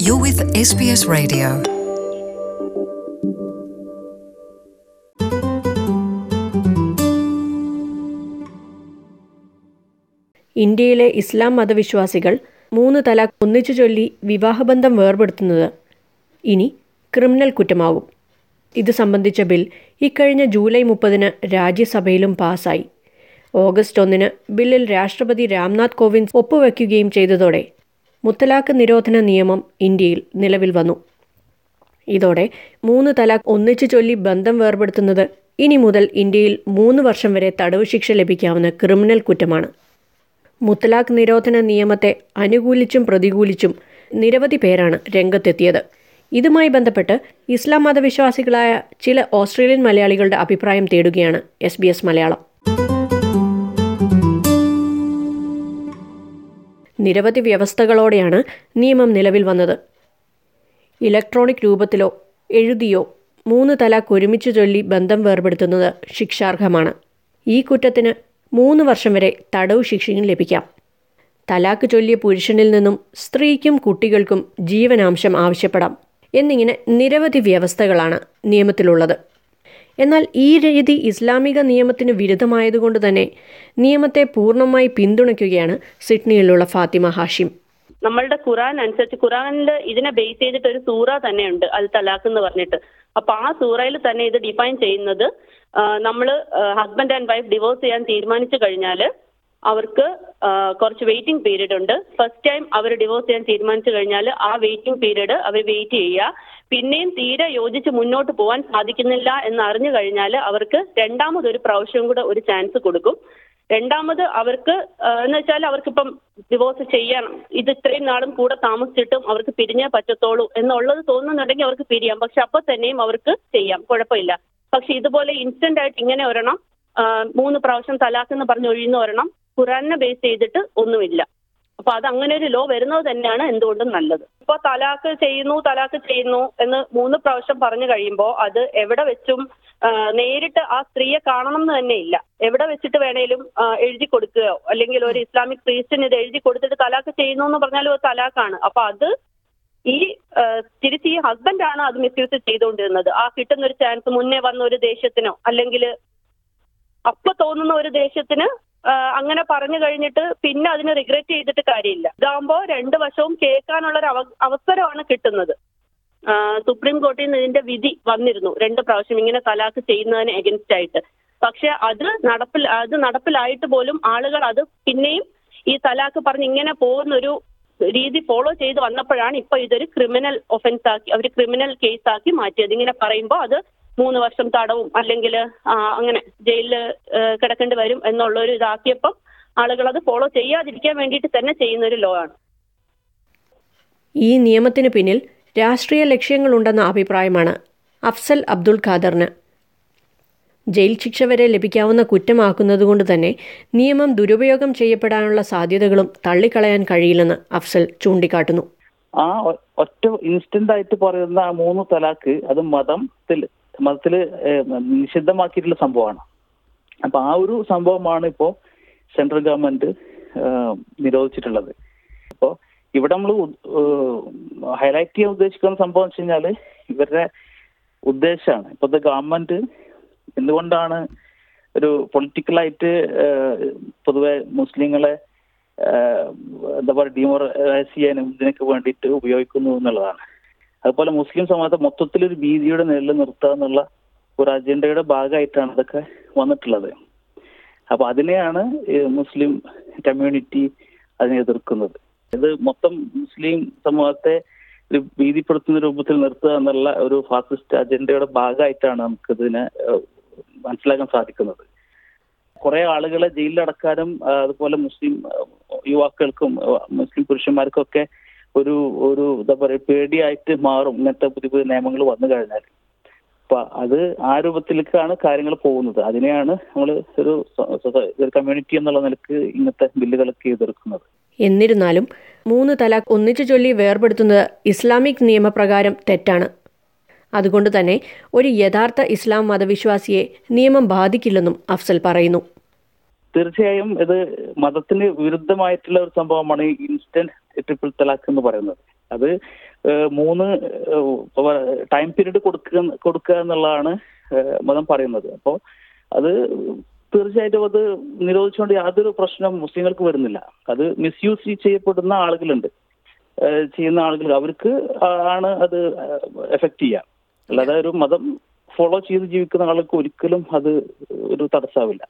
You're with SBS Radio. ഇന്ത്യയിലെ ഇസ്ലാം മതവിശ്വാസികൾ മൂന്ന് തലാഖ് ഒന്നിച്ചു ചൊല്ലി വിവാഹബന്ധം വേർപെടുത്തുന്നത് ഇനി ക്രിമിനൽ കുറ്റമാകും ഇത് സംബന്ധിച്ച ബിൽ ഇക്കഴിഞ്ഞ ജൂലൈ മുപ്പതിന് രാജ്യസഭയിലും പാസായി ഓഗസ്റ്റ് ഒന്നിന് ബില്ലിൽ രാഷ്ട്രപതി രാംനാഥ് കോവിന്ദ് ഒപ്പുവെക്കുകയും ചെയ്തതോടെ മുത്തലാഖ് നിരോധന നിയമം ഇന്ത്യയിൽ നിലവിൽ വന്നു ഇതോടെ മൂന്ന് തലാഖ് ഒന്നിച്ചു ചൊല്ലി ബന്ധം വേർപെടുത്തുന്നത് ഇനി മുതൽ ഇന്ത്യയിൽ മൂന്ന് വർഷം വരെ തടവ് ശിക്ഷ ലഭിക്കാവുന്ന ക്രിമിനൽ കുറ്റമാണ് മുത്തലാഖ് നിരോധന നിയമത്തെ അനുകൂലിച്ചും പ്രതികൂലിച്ചും നിരവധി പേരാണ് രംഗത്തെത്തിയത് ഇതുമായി ബന്ധപ്പെട്ട് ഇസ്ലാം മതവിശ്വാസികളായ ചില ഓസ്ട്രേലിയൻ മലയാളികളുടെ അഭിപ്രായം തേടുകയാണ് എസ് ബി എസ് മലയാളം നിരവധി വ്യവസ്ഥകളോടെയാണ് നിയമം നിലവിൽ വന്നത് ഇലക്ട്രോണിക് രൂപത്തിലോ എഴുതിയോ മൂന്ന് തലാഖ് ഒരുമിച്ച് ചൊല്ലി ബന്ധം വേർപെടുത്തുന്നത് ശിക്ഷാർഹമാണ് ഈ കുറ്റത്തിന് മൂന്ന് വർഷം വരെ തടവ് ശിക്ഷയും ലഭിക്കാം തലാക്ക് ചൊല്ലിയ പുരുഷനിൽ നിന്നും സ്ത്രീക്കും കുട്ടികൾക്കും ജീവനാംശം ആവശ്യപ്പെടാം എന്നിങ്ങനെ നിരവധി വ്യവസ്ഥകളാണ് നിയമത്തിലുള്ളത് എന്നാൽ ഈ രീതി ഇസ്ലാമിക നിയമത്തിന് വിരുദ്ധമായതുകൊണ്ട് തന്നെ നിയമത്തെ പൂർണ്ണമായി പിന്തുണയ്ക്കുകയാണ് സിഡ്നിയിലുള്ള ഫാത്തിമ ഹാഷിം നമ്മളുടെ ഖുറാൻ അനുസരിച്ച് ഖുറാനിൽ ഇതിനെ ബേസ് ചെയ്തിട്ട് ഒരു സൂറ തന്നെയുണ്ട് അൽ തലാഖ് എന്ന് പറഞ്ഞിട്ട് അപ്പൊ ആ സൂറയിൽ തന്നെ ഇത് ഡിഫൈൻ ചെയ്യുന്നത് നമ്മൾ ഹസ്ബൻഡ് ആൻഡ് വൈഫ് ഡിവോഴ്സ് ചെയ്യാൻ തീരുമാനിച്ചു കഴിഞ്ഞാൽ അവർക്ക് ആ, കുറച്ച് വെയിറ്റിംഗ് പീരീഡ് ഉണ്ട് ഫസ്റ്റ് ടൈം അവർ ഡിവോഴ്സ് ചെയ്യാൻ തീരുമാനിച്ചു കഴിഞ്ഞാൽ ആ വെയിറ്റിംഗ് പീരീഡ് അവർ വെയിറ്റ് ചെയ്യുക പിന്നെയും തീരെ യോജിച്ച് മുന്നോട്ട് പോകാൻ സാധിക്കുന്നില്ല എന്ന് അറിഞ്ഞു കഴിഞ്ഞാൽ അവർക്ക് രണ്ടാമതൊരു പ്രാവശ്യം കൂടെ ഒരു ചാൻസ് കൊടുക്കും രണ്ടാമത് അവർക്ക് ആ, എന്ന് വെച്ചാൽ അവർക്കിപ്പം ഡിവോഴ്സ് ചെയ്യണം ഇത് ഇത്രയും നാളും കൂടെ താമസിച്ചിട്ടും അവർക്ക് പിരിഞ്ഞേ പറ്റത്തുള്ളൂ എന്നുള്ളത് തോന്നുന്നുണ്ടെങ്കിൽ അവർക്ക് പിരിയാം പക്ഷെ അപ്പൊ തന്നെയും അവർക്ക് ചെയ്യാം കുഴപ്പമില്ല പക്ഷെ ഇതുപോലെ ഇൻസ്റ്റന്റ് ആയിട്ട് ഇങ്ങനെ ഒരെണ്ണം ആ, മൂന്ന് പ്രാവശ്യം തലാഖ് എന്ന് പറഞ്ഞ് ഒഴിയുന്ന ഒരെണ്ണം ഖുറാനെ ബേസ് ചെയ്തിട്ട് ഒന്നുമില്ല അപ്പൊ അത് അങ്ങനെ ഒരു ലോ വരുന്നത് തന്നെയാണ് എന്തുകൊണ്ടും നല്ലത് ഇപ്പൊ തലാഖ് ചെയ്യുന്നു തലാഖ് ചെയ്യുന്നു എന്ന് മൂന്ന് പ്രാവശ്യം പറഞ്ഞു കഴിയുമ്പോൾ അത് എവിടെ വെച്ചും ആ, നേരിട്ട് ആ സ്ത്രീയെ കാണണം എന്ന് തന്നെ ഇല്ല എവിടെ വെച്ചിട്ട് വേണേലും ആ, എഴുതി കൊടുക്കുകയോ അല്ലെങ്കിൽ ഒരു ഇസ്ലാമിക് പ്രീസ്റ്റിന് ഇത് എഴുതി കൊടുത്തിട്ട് തലാഖ് ചെയ്യുന്നു എന്ന് പറഞ്ഞാലും അത് തലാഖാണ് അപ്പൊ അത് ഈ ആ, തിരിച്ച് ഈ ഹസ്ബൻഡാണ് അത് മിസ്യൂസ് ചെയ്തുകൊണ്ടിരുന്നത് ആ കിട്ടുന്ന ഒരു ചാൻസ് മുന്നേ വന്ന ഒരു ദേഷ്യത്തിനോ അല്ലെങ്കിൽ അപ്പൊ തോന്നുന്ന ഒരു ദേഷ്യത്തിന് ആ, അങ്ങനെ പറഞ്ഞു കഴിഞ്ഞിട്ട് പിന്നെ അതിന് റിഗ്രറ്റ് ചെയ്തിട്ട് കാര്യമില്ല ഇതാകുമ്പോ രണ്ട് വശവും കേൾക്കാനുള്ള ഒരു അവ- അവസരമാണ് കിട്ടുന്നത് ആ, സുപ്രീം കോടതിയിൽ നിന്ന് ഇതിന്റെ വിധി വന്നിരുന്നു രണ്ട് പ്രാവശ്യം ഇങ്ങനെ തലാക്ക് ചെയ്യുന്നതിന് എഗൻസ്റ്റ് ആയിട്ട് പക്ഷെ അത് നടപ്പിൽ അത് നടപ്പിലായിട്ട് പോലും ആളുകൾ അത് പിന്നെയും ഈ തലാക്ക് പറഞ്ഞ് ഇങ്ങനെ പോകുന്ന ഒരു രീതി ഫോളോ ചെയ്ത് വന്നപ്പോഴാണ് ഇപ്പൊ ഇതൊരു ക്രിമിനൽ ഒഫൻസ് ആക്കി അവർ ക്രിമിനൽ കേസ് ആക്കി മാറ്റിയത് ഇങ്ങനെ പറയുമ്പോൾ അത് മൂന്ന് വർഷം തടവും അല്ലെങ്കിൽ അങ്ങനെ ജയിലിൽ കിടക്കേണ്ടി വരും എന്നുള്ള ഒരു ഇതാക്കിയപ്പം ആളുകൾ അത് ഫോളോ ചെയ്യാതിരിക്കാൻ വേണ്ടിയിട്ട് തന്നെ ചെയ്യുന്ന ഒരു ലോ ആണ് ഈ നിയമത്തിന് പിന്നിൽ രാഷ്ട്രീയ ലക്ഷ്യങ്ങളുണ്ടെന്ന അഭിപ്രായമാണ് അഫ്സൽ അബ്ദുൾ ഖാദറിന് ജയിൽ ശിക്ഷ വരെ ലഭിക്കാവുന്ന കുറ്റമാക്കുന്നതുകൊണ്ട് തന്നെ നിയമം ദുരുപയോഗം ചെയ്യപ്പെടാനുള്ള സാധ്യതകളും തള്ളിക്കളയാൻ കഴിയില്ലെന്ന് അഫ്സൽ ചൂണ്ടിക്കാട്ടുന്നു ആ ഒ- ഒറ്റ ഇൻസ്റ്റന്റ് ആയിട്ട് പറയുന്ന ആ മൂന്ന് തലാക്ക് അത് മതത്തിൽ മതത്തിൽ നിഷിദ്ധമാക്കിയിട്ടുള്ള സംഭവമാണ് അപ്പൊ ആ ഒരു സംഭവമാണ് ഇപ്പോ സെൻട്രൽ ഗവൺമെന്റ് ഏഹ്, നിരോധിച്ചിട്ടുള്ളത് അപ്പോ ഇവിടെ നമ്മൾ ഹൈലൈറ്റ് ചെയ്യാൻ ഉദ്ദേശിക്കുന്ന സംഭവം വെച്ച് കഴിഞ്ഞാല് ഇവരുടെ ഉദ്ദേശമാണ് ഇപ്പോഴത്തെ ഗവൺമെന്റ് എന്തുകൊണ്ടാണ് ഒരു പൊളിറ്റിക്കലായിട്ട് പൊതുവെ മുസ്ലിങ്ങളെ ഏഹ്, എന്താ പറയുക ഡിമോറലൈസ് ചെയ്യാനും ഇതിനൊക്കെ വേണ്ടിയിട്ട് ഉപയോഗിക്കുന്നു എന്നുള്ളതാണ് അതുപോലെ മുസ്ലിം സമൂഹത്തെ മൊത്തത്തിൽ ഒരു ഭീതിയുടെ നിഴലിൽ നിർത്തുക എന്നുള്ള ഒരു അജണ്ടയുടെ ഭാഗമായിട്ടാണ് ഇതൊക്കെ വന്നിട്ടുള്ളത് അപ്പൊ അതിനെയാണ് ഈ മുസ്ലിം കമ്മ്യൂണിറ്റി അതിനെ എതിർക്കുന്നത് ഇത് മൊത്തം മുസ്ലിം സമൂഹത്തെ ഒരു ഭീതിപ്പെടുത്തുന്ന രൂപത്തിൽ നിർത്തുക എന്നുള്ള ഒരു ഫാസിസ്റ്റ് അജണ്ടയുടെ ഭാഗമായിട്ടാണ് നമുക്ക് ഇതിനെ ഏഹ്, മനസ്സിലാക്കാൻ സാധിക്കുന്നത് കുറെ ആളുകളെ ജയിലിലടക്കാനും ആ, അതുപോലെ മുസ്ലിം ആ, യുവാക്കൾക്കും ആ, മുസ്ലിം പുരുഷന്മാർക്കൊക്കെ ഒരു ഒരു എന്താ പറയുക പേടിയായിട്ട് മാറും ഇങ്ങനത്തെ പുതിയ പുതിയ നിയമങ്ങൾ വന്നു കഴിഞ്ഞാൽ അപ്പൊ അത് ആ രൂപത്തിലേക്കാണ് കാര്യങ്ങൾ പോകുന്നത് അതിനെയാണ് നമ്മൾ ഒരു സ- സ- ഒരു കമ്മ്യൂണിറ്റി എന്നുള്ള നിലക്ക് ഇങ്ങനത്തെ ബില്ലുകളൊക്കെ എതിർക്കുന്നത് എന്നിരുന്നാലും മൂന്ന് തലാഖ് ഒന്നിച്ചു ചൊല്ലി വേർപെടുത്തുന്നത് ഇസ്ലാമിക് നിയമപ്രകാരം തെറ്റാണ് അതുകൊണ്ട് തന്നെ ഒരു യഥാർത്ഥ ഇസ്ലാം മതവിശ്വാസിയെ നിയമം ബാധിക്കില്ലെന്നും അഫ്സൽ പറയുന്നു തീർച്ചയായും ഇത് മതത്തിന് വിരുദ്ധമായിട്ടുള്ള ഒരു സംഭവമാണ് ഈ ഇൻസ്റ്റന്റ് ട്രിപ്പിൾ തലാഖ് എന്ന് പറയുന്നത് അത് ഏഹ്, മൂന്ന് ടൈം പീരീഡ് കൊടുക്കുക കൊടുക്കുക എന്നുള്ളതാണ് ഏഹ്, മതം പറയുന്നത് അപ്പോൾ അത് തീർച്ചയായിട്ടും അത് നിരോധിച്ചുകൊണ്ട് യാതൊരു പ്രശ്നം മുസ്ലിങ്ങൾക്ക് വരുന്നില്ല അത് മിസ്യൂസ് ചെയ്യപ്പെടുന്ന ആളുകളുണ്ട് ഏഹ്, ചെയ്യുന്ന ആളുകൾ അവർക്ക് ആണ് അത് എഫക്ട് ചെയ്യുക അല്ലാതെ ഒരു മതം ഫോളോ ചെയ്ത് ജീവിക്കുന്ന ആൾക്ക് ഒരിക്കലും അത് ഒരു തടസ്സമാവില്ല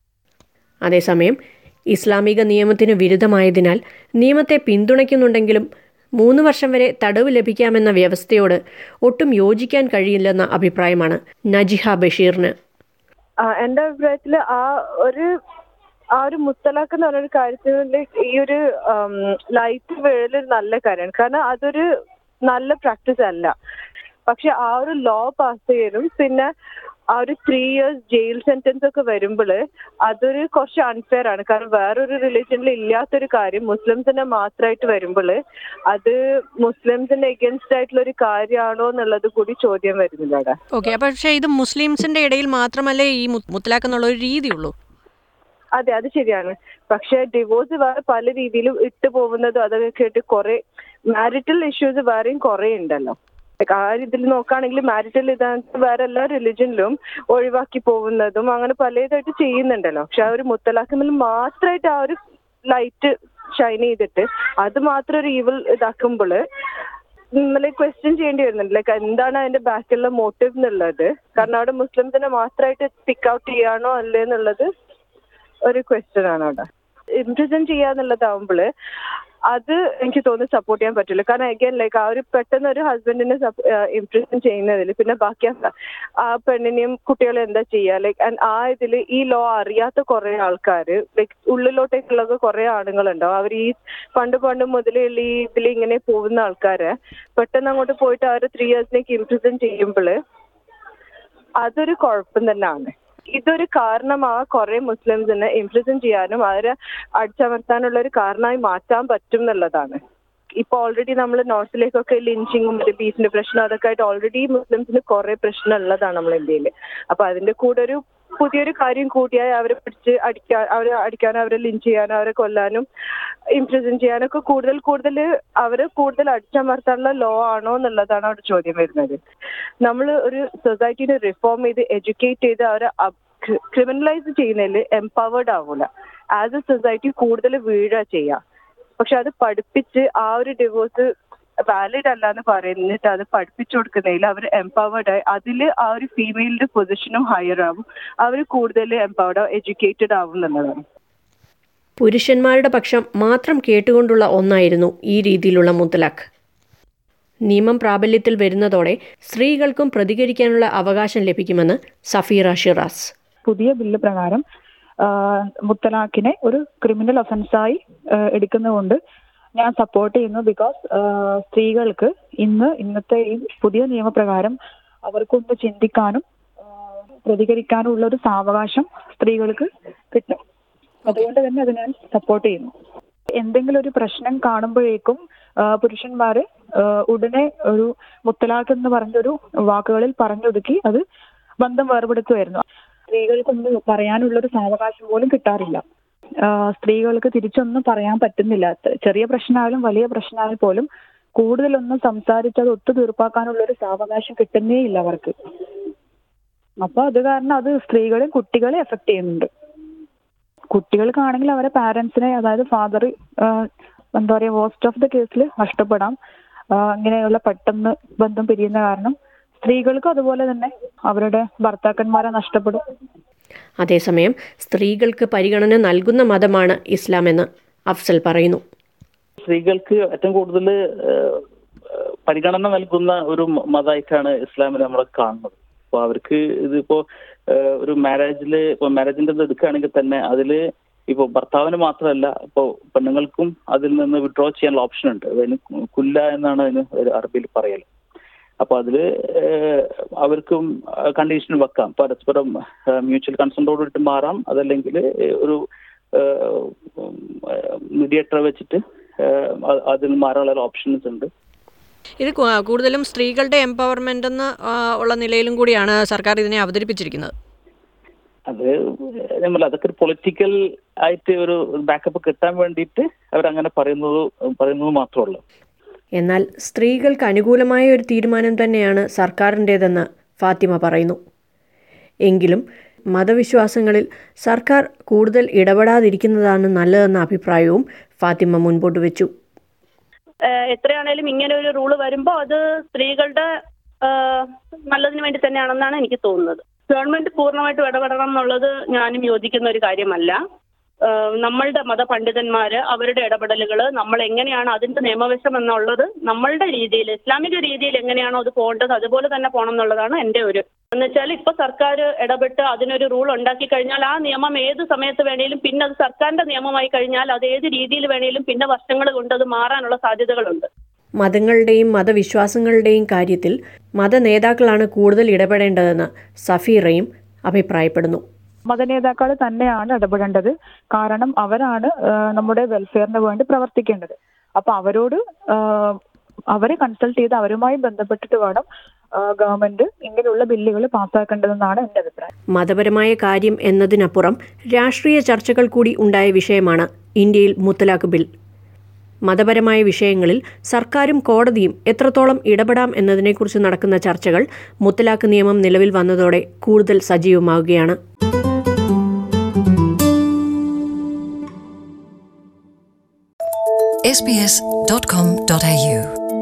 അതേസമയം ഇസ്ലാമിക നിയമത്തിന് വിരുദ്ധമായതിനാൽ നിയമത്തെ പിന്തുണയ്ക്കുന്നുണ്ടെങ്കിലും മൂന്ന് വർഷം വരെ തടവ് ലഭിക്കാമെന്ന വ്യവസ്ഥയോട് ഒട്ടും യോജിക്കാൻ കഴിയില്ലെന്ന അഭിപ്രായമാണ് നജിഹ ബഷീറിന് ആ, എന്റെ അഭിപ്രായത്തിൽ ആ ഒരു ആ ഒരു മുത്തലാഖ് എന്ന് പറഞ്ഞൊരു കാര്യത്തിൽ ഈ ഒരു ലൈറ്റ് വീഴലൊരു നല്ല കാര്യമാണ് കാരണം അതൊരു നല്ല പ്രാക്ടീസ് അല്ല പക്ഷെ ആ ഒരു ലോ പാസ് ചെയ്യലും പിന്നെ ആ ഒരു ത്രീ ഇയേഴ്സ് ജയിൽ സെന്റൻസ് ഒക്കെ വരുമ്പോൾ അതൊരു കുറച്ച് അൺഫെയർ ആണ് കാരണം വേറൊരു റിലീജിയനിൽ ഇല്ലാത്തൊരു കാര്യം മുസ്ലിംസിനെ മാത്രമായിട്ട് വരുമ്പോൾ അത് മുസ്ലിംസിന്റെ എഗൻസ്റ്റ് ആയിട്ടുള്ള ഒരു കാര്യമാണോ എന്നുള്ളത് കൂടി ചോദ്യം വരുന്നില്ല അവിടെ ഓക്കെ അപ്പോൾ പക്ഷേ ഇത് മുസ്ലിംസിന്റെ ഇടയിൽ മാത്രമല്ലേ ഈ മുത്ത് മുത്തലാഖ് എന്നുള്ള ഒരു രീതിയുള്ളൂ അതെ അത് ശരിയാണ് പക്ഷെ ഡിവോഴ്സ് വേറെ പല രീതിയിലും ഇട്ട് പോകുന്നതും അതൊക്കെ കേട്ട് കുറെ മാരിറ്റൽ ഇഷ്യൂസ് വേറെയും കുറെ ഉണ്ടല്ലോ Like ആ രീതിയിൽ നോക്കുകയാണെങ്കിൽ മാരിറ്റൽ ഇതാണ് വേറെ എല്ലാ റിലിജനിലും ഒഴിവാക്കി പോകുന്നതും അങ്ങനെ പലതായിട്ട് ചെയ്യുന്നുണ്ടല്ലോ പക്ഷെ ആ ഒരു മുത്തലാഖിൽ മാത്രമായിട്ട് ആ ഒരു ലൈറ്റ് ഷൈൻ ചെയ്തിട്ട് അത് മാത്രം ഒരു ഈവിൾ ഇതാക്കുമ്പോൾ നമ്മളെ ക്വസ്റ്റ്യൻ ചെയ്യേണ്ടി വരുന്നുണ്ട് ലൈക്ക് എന്താണ് അതിന്റെ ബാക്കിലുള്ള മോട്ടീവ് എന്നുള്ളത് കാരണം അവിടെ മുസ്ലിംസിനെ മാത്രമായിട്ട് പിക്ക് ഔട്ട് ചെയ്യാണോ അല്ലേ എന്നുള്ളത് ഒരു ക്വസ്റ്റ്യൻ ആണ് അവിടെ ഇംപ്രസൻ ചെയ്യാന്നുള്ളതാവുമ്പോൾ അത് എനിക്ക് തോന്നുന്നു സപ്പോർട്ട് ചെയ്യാൻ പറ്റില്ല കാരണം അഗൈൻ ലൈക്ക് ആ ഒരു പെട്ടെന്ന് ഒരു ഹസ്ബൻഡിനെ ഇംപ്രസൻ ചെയ്യുന്നതിൽ പിന്നെ ബാക്കി ആ- ആ പെണ്ണിനെയും കുട്ടികളെ എന്താ ചെയ്യുക ലൈക്ക് ആ ഇതിൽ ഈ ലോ അറിയാത്ത കുറെ ആൾക്കാർ ലൈക്ക് ഉള്ളിലോട്ടേക്കുള്ള കുറെ ആണുങ്ങളുണ്ടാവും അവർ ഈ പണ്ട് പണ്ട് മുതലുള്ള ഈ ഇതിൽ ഇങ്ങനെ പോകുന്ന ആൾക്കാരെ പെട്ടെന്ന് അങ്ങോട്ട് പോയിട്ട് അവർ ത്രീ ഇയേഴ്സിലേക്ക് ഇംപ്രസൻ ചെയ്യുമ്പോൾ അതൊരു കുഴപ്പം തന്നെയാണ് ഇതൊരു കാരണമാ കുറെ മുസ്ലിംസിനെ ഇംപ്രസൻ ചെയ്യാനും അവരെ അടിച്ചമർത്താനുള്ള ഒരു കാരണമായി മാറ്റാൻ പറ്റും എന്നുള്ളതാണ് ഇപ്പൊ ഓൾറെഡി നമ്മൾ നോർത്തിലേക്കൊക്കെ ലിഞ്ചിങ്ങും മറ്റേ ബീഫിന്റെ പ്രശ്നം അതൊക്കെ ആയിട്ട് ഓൾറെഡി മുസ്ലിംസിന് കുറെ പ്രശ്നം ഉള്ളതാണ് നമ്മൾ ഇന്ത്യയിൽ അപ്പൊ അതിന്റെ കൂടെ ഒരു പുതിയൊരു കാര്യം കൂടിയായി അവരെ പിടിച്ച് അടിക്കാൻ അവരെ അടിക്കാനും അവരെ ലിഞ്ച് ചെയ്യാനും അവരെ കൊല്ലാനും ഇംപ്രസൻ ചെയ്യാനൊക്കെ കൂടുതൽ കൂടുതൽ അവരെ കൂടുതൽ അടിച്ചമർത്താനുള്ള ലോ ആണോ എന്നുള്ളതാണ് അവിടെ ചോദ്യം വരുന്നത് നമ്മൾ ഒരു സൊസൈറ്റിനെ റിഫോം ചെയ്ത് എഡ്യൂക്കേറ്റ് ചെയ്ത് അവരെ ക്രിമിനലൈസ് ചെയ്യുന്നതിൽ എംപവേർഡ് ആവൂല ആസ് എ സൊസൈറ്റി കൂടുതൽ വീഴ ചെയ്യാം പക്ഷെ അത് പഠിപ്പിച്ച് ആ ഒരു ഡിവോഴ്സ് വാലിഡ് അല്ല എന്ന് പറയുന്നിട്ട് അത് പഠിപ്പിച്ചു കൊടുക്കുന്നതിൽ അവർ എംപവേർഡ് ആയി അതിൽ ആ ഒരു ഫീമെയിലിന്റെ പൊസിഷനും ഹയർ ആവും അവർ കൂടുതൽ എംപവേർഡ് ആവും എഡ്യൂക്കേറ്റഡ് ആവും എന്നുള്ളതാണ് പുരുഷന്മാരുടെ പക്ഷം മാത്രം കേട്ടുകൊണ്ടുള്ള ഒന്നായിരുന്നു ഈ രീതിയിലുള്ള മുത്തലാഖ് നിയമം പ്രാബല്യത്തിൽ വരുന്നതോടെ സ്ത്രീകൾക്കും പ്രതികരിക്കാനുള്ള അവകാശം ലഭിക്കുമെന്ന് സഫീറ ഷിറാസ് പുതിയ ബില്ല് പ്രകാരം ആ, മുത്തലാഖിനെ ഒരു ക്രിമിനൽ ഒഫൻസായി എടുക്കുന്നതുകൊണ്ട് ഞാൻ സപ്പോർട്ട് ചെയ്യുന്നു ബിക്കോസ് സ്ത്രീകൾക്ക് ഇന്ന് ഇന്നത്തെ ഈ പുതിയ നിയമപ്രകാരം അവർക്കൊന്ന് ചിന്തിക്കാനും ആ, പ്രതികരിക്കാനും ഉള്ള ഒരു സാവകാശം സ്ത്രീകൾക്ക് കിട്ടും അതുകൊണ്ട് തന്നെ അത് ഞാൻ സപ്പോർട്ട് ചെയ്യുന്നു എന്തെങ്കിലും ഒരു പ്രശ്നം കാണുമ്പോഴേക്കും ആ, പുരുഷന്മാര് ആ, ഉടനെ ഒരു മുത്തലാഖ് എന്ന് പറഞ്ഞൊരു വാക്കുകളിൽ പറഞ്ഞൊതുക്കി അത് ബന്ധം വേർപെടുത്തുമായിരുന്നു സ്ത്രീകൾക്കൊന്നും പറയാനുള്ള ഒരു സാവകാശം പോലും കിട്ടാറില്ല ആ, സ്ത്രീകൾക്ക് തിരിച്ചൊന്നും പറയാൻ പറ്റുന്നില്ല ചെറിയ പ്രശ്നമായാലും വലിയ പ്രശ്നമായാലും പോലും കൂടുതലൊന്നും സംസാരിച്ച് അത് ഒത്തു തീർപ്പാക്കാനുള്ള ഒരു സാവകാശം കിട്ടുന്നേ ഇല്ല അവർക്ക് അപ്പൊ അത് കാരണം അത് സ്ത്രീകളെ കുട്ടികളെ എഫക്ട് ചെയ്യുന്നുണ്ട് കുട്ടികൾക്കാണെങ്കിൽ അവരെ പാരന്റ്സിനെ അതായത് ഫാദർ എന്താ പറയുക വേസ്റ്റ് ഓഫ് ദ കേസിൽ നഷ്ടപ്പെടാം ആ, ഇങ്ങനെയുള്ള പെട്ടെന്ന് ബന്ധം പിരിയുന്ന കാരണം സ്ത്രീകൾക്കും അതുപോലെ തന്നെ അവരുടെ ഭർത്താക്കന്മാരെ നഷ്ടപ്പെടും അതേസമയം സ്ത്രീകൾക്ക് പരിഗണന നൽകുന്ന മതമാണ് ഇസ്ലാം എന്ന് അഫ്സൽ പറയുന്നു സ്ത്രീകൾക്ക് ഏറ്റവും കൂടുതൽ പരിഗണന നൽകുന്ന ഒരു മ- മതമായിട്ടാണ് ഇസ്ലാമിനെ നമ്മൾ കാണുന്നത് അപ്പോൾ അവർക്ക് ഇതിപ്പോ ഏഹ്, ഒരു മാരേജില് ഇപ്പൊ മാരേജിന്റെ ഇത് എടുക്കുകയാണെങ്കിൽ തന്നെ അതില് ഇപ്പൊ ഭർത്താവിന് മാത്രമല്ല ഇപ്പൊ പെണ്ണുങ്ങൾക്കും അതിൽ നിന്ന് വിഡ്രോ ചെയ്യാനുള്ള ഓപ്ഷൻ ഉണ്ട് അതിന് കുല്ല എന്നാണ് അതിന് ഒരു അറബിയിൽ പറയൽ അപ്പൊ അതില് ഏഹ്, അവർക്കും കണ്ടീഷൻ വെക്കാം പരസ്പരം മ്യൂച്വൽ കൺസെന്റോടുകൂടി മാറാം അതല്ലെങ്കിൽ ഒരു മീഡിയേറ്റർ വെച്ചിട്ട് ഏഹ്, അ- അതിൽ മാറാനുള്ള ഓപ്ഷൻസ് ഉണ്ട് ഇത് കു- കൂടുതലും സ്ത്രീകളുടെ എംപവർമെന്റ് എന്ന് ആ, ഉള്ള നിലയിലും കൂടിയാണ് സർക്കാർ ഇതിനെ അവതരിപ്പിച്ചിരിക്കുന്നത് അത് നമ്മൾ അതൊക്കെ ഒരു പൊളിറ്റിക്കൽ ആയിട്ട് ഒരു ബാക്കപ്പ് കിട്ടാൻ വേണ്ടിയിട്ട് അവരങ്ങനെ പറയുന്നത് പറയുന്നത് മാത്രമേ ഉള്ളൂ എന്നാൽ സ്ത്രീകൾക്ക് അനുകൂലമായ ഒരു തീരുമാനം തന്നെയാണ് സർക്കാരിൻ്റേതെന്ന് ഫാത്തിമ പറയുന്നു എങ്കിലും മതവിശ്വാസങ്ങളിൽ സർക്കാർ കൂടുതൽ ഇടപെടാതിരിക്കുന്നതാണ് നല്ലതെന്ന അഭിപ്രായവും ഫാത്തിമ മുൻപോട്ട് വെച്ചു ഏഹ് എത്രയാണേലും ഇങ്ങനെ ഒരു റൂള് വരുമ്പോൾ അത് സ്ത്രീകളുടെ ഏഹ് നല്ലതിന് വേണ്ടി തന്നെയാണെന്നാണ് എനിക്ക് തോന്നുന്നത് ഗവൺമെന്റ് പൂർണ്ണമായിട്ടും ഇടപെടണം എന്നുള്ളത് ഞാനും യോജിക്കുന്ന ഒരു കാര്യമല്ല ഏഹ് നമ്മളുടെ മതപണ്ഡിതന്മാര് അവരുടെ ഇടപെടലുകൾ നമ്മൾ എങ്ങനെയാണ് അതിന്റെ നിയമവശം എന്നുള്ളത് നമ്മളുടെ രീതിയിൽ ഇസ്ലാമിക രീതിയിൽ എങ്ങനെയാണോ അത് പോകേണ്ടത് അതുപോലെ തന്നെ പോകണം എന്നുള്ളതാണ് എൻ്റെ ഒരു എന്ന് വെച്ചാൽ ഇപ്പൊ സർക്കാർ ഇടപെട്ട് അതിനൊരു റൂൾ ഉണ്ടാക്കി കഴിഞ്ഞാൽ ആ നിയമം ഏത് സമയത്ത് വേണേലും പിന്നെ അത് സർക്കാരിന്റെ നിയമമായി കഴിഞ്ഞാൽ അത് ഏത് രീതിയിൽ വേണേലും പിന്നെ വർഷങ്ങൾ കൊണ്ട് അത് മാറാനുള്ള സാധ്യതകളുണ്ട് മതങ്ങളുടെയും മതവിശ്വാസങ്ങളുടെയും കാര്യത്തിൽ മതനേതാക്കളാണ് കൂടുതൽ ഇടപെടേണ്ടതെന്ന് സഫീറയും അഭിപ്രായപ്പെടുന്നു മതനേതാക്കൾ തന്നെയാണ് ഇടപെടേണ്ടത് കാരണം അവരാണ് ആ, നമ്മുടെ വെൽഫെയറിന് വേണ്ടി പ്രവർത്തിക്കേണ്ടത് അപ്പൊ അവരോട് ആ, അവരെ കൺസൾട്ട് ചെയ്ത് അവരുമായി ബന്ധപ്പെട്ടിട്ട് വേണം ആ, ഗവൺമെന്റ് ഇങ്ങനെയുള്ള ബില്ലുകൾ പാസ്സാക്കേണ്ടതെന്നാണ് എന്റെ അഭിപ്രായം മതപരമായ കാര്യം എന്നതിനപ്പുറം രാഷ്ട്രീയ ചർച്ചകൾ കൂടി ഉണ്ടായ വിഷയമാണ് ഇന്ത്യയിൽ മുത്തലാഖ് ബിൽ മതപരമായ വിഷയങ്ങളിൽ സർക്കാരും കോടതിയും എത്രത്തോളം ഇടപെടാം എന്നതിനെക്കുറിച്ച് നടക്കുന്ന ചർച്ചകൾ മുത്തലാഖ് നിയമം നിലവിൽ വന്നതോടെ കൂടുതൽ സജീവമാവുകയാണ് sbs.com.au